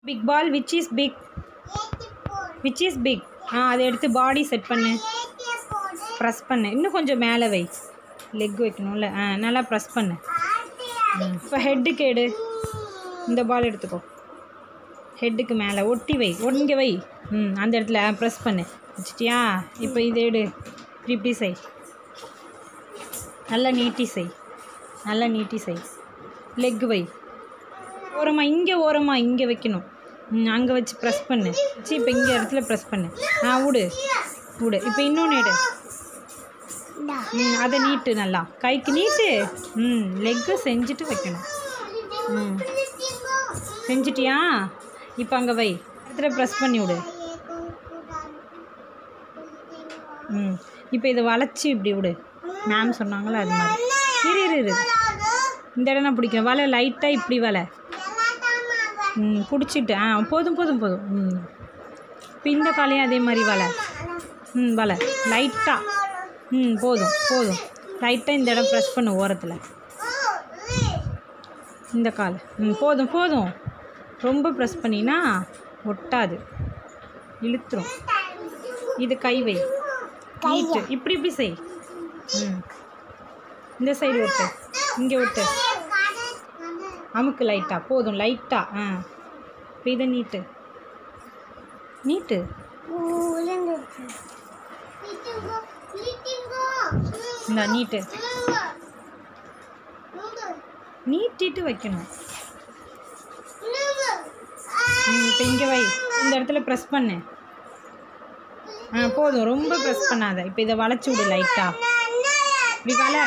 big ball which is big which is big ah அதை எடுத்து பாடி set பண்ணு press பண்ணு இன்னும் கொஞ்சம் மேலே வை லெக் வைக்கணும்ல ஆ நல்லா ப்ரெஸ் பண்ணு ம் இப்போ ஹெட்டுக்கு எடு இந்த பால் எடுத்துக்கோ ஹெட்டுக்கு மேலே ஒட்டி வை இங்கே வை ம் அந்த இடத்துல ப்ரெஸ் பண்ணு வச்சிட்டியா இப்போ இதை எடு இப்படி இப்படி செய் நல்லா நீட்டி செய் நல்லா நீட்டி செய் லெக் வை ஓரமாக இங்கே ஓரமாக இங்கே வைக்கணும் ம் அங்கே வச்சு ப்ரெஸ் பண்ணு வச்சு இப்போ இங்கே இடத்துல ப்ரெஸ் பண்ணு ஆ விடு விடு இப்போ இன்னொன்று எடு ம் அதை நீட்டு நல்லா கைக்கு நீட்டு ம் லெக்கு செஞ்சுட்டு வைக்கணும் ம் செஞ்சிட்டியா இப்போ அங்கே வை இடத்துல ப்ரெஸ் பண்ணி விடு ம் இப்போ இதை வளைச்சி இப்படி விடு மேம் சொன்னாங்களே அது மாதிரி இரு இரு இரு இந்த இடம் நான் பிடிக்கும் வலை லைட்டாக இப்படி வலை ம் பிடிச்சிட்டு ஆ போதும் போதும் போதும் ம் இப்போ இந்த காலையும் அதே மாதிரி வலை ம் வலை லைட்டாக ம் போதும் போதும் லைட்டாக இந்த இடம் ப்ரெஸ் பண்ணு ஓரத்தில் இந்த கால் ம் போதும் போதும் ரொம்ப ப்ரெஸ் பண்ணினா ஒட்டாது இழுத்துரும் இது கை வை நீட்டு இப்படி இப்படி செய் ம் இந்த சைடு ஒட்டு இங்கே ஒட்டு அமுக்கு லைட்டாக போதும் லைட்டாக ஆ இப்போ இதை நீட்டு நீட்டு இந்த நீட்டு நீட்டிட்டு வைக்கணும் ம் இப்போ இங்கே வை இந்த இடத்துல ப்ரெஸ் பண்ணு ஆ போதும் ரொம்ப ப்ரெஸ் பண்ணாத இப்போ இதை வளைச்சி விடு லைட்டாக இப்படி வலை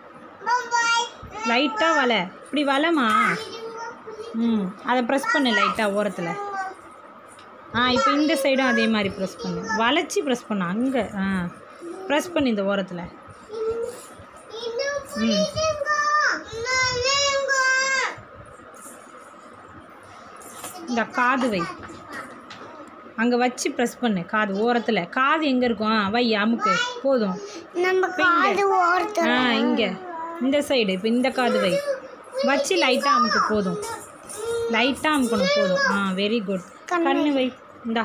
லைட்டாக வலை இப்படி வலைமா ம் அதை ப்ரெஸ் பண்ணு லைட்டாக ஓரத்தில் ஆ இப்போ இந்த சைடும் அதே மாதிரி ப்ரெஸ் பண்ணு வளைச்சி ப்ரெஸ் பண்ணு அங்கே ஆ ப்ரெஸ் பண்ணு இந்த ஓரத்தில் ம் இந்த காது வை அங்கே வச்சு ப்ரெஸ் பண்ணு காது ஓரத்தில் காது எங்கே இருக்கும் ஆ வை அமுக்கு போதும் நம்ம காது ஓரத்து ஆ இங்கே இந்த சைடு இப்போ இந்த காது வை வச்சு லைட்டாக அமுக்கு போதும் லைட்டாக அமுக்கணும் போதும் ஆ வெரி குட் கண்ணு வை இந்தா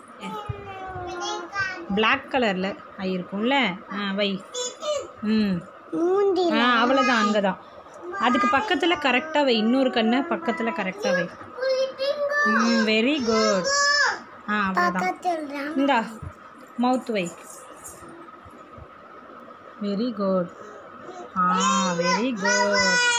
பிளாக் கலரில் இருக்கும்ல ஆ வை ம் மூந்தி ஆ அவ்வளோதான் அங்கே தான் அதுக்கு பக்கத்தில் கரெக்டாக வை இன்னொரு கண்ணை பக்கத்தில் கரெக்டாக வை ம் வெரி குட் ஆ அவ்வளோதான் பக்கத்துல இந்தா மவுத் வை very good ah very good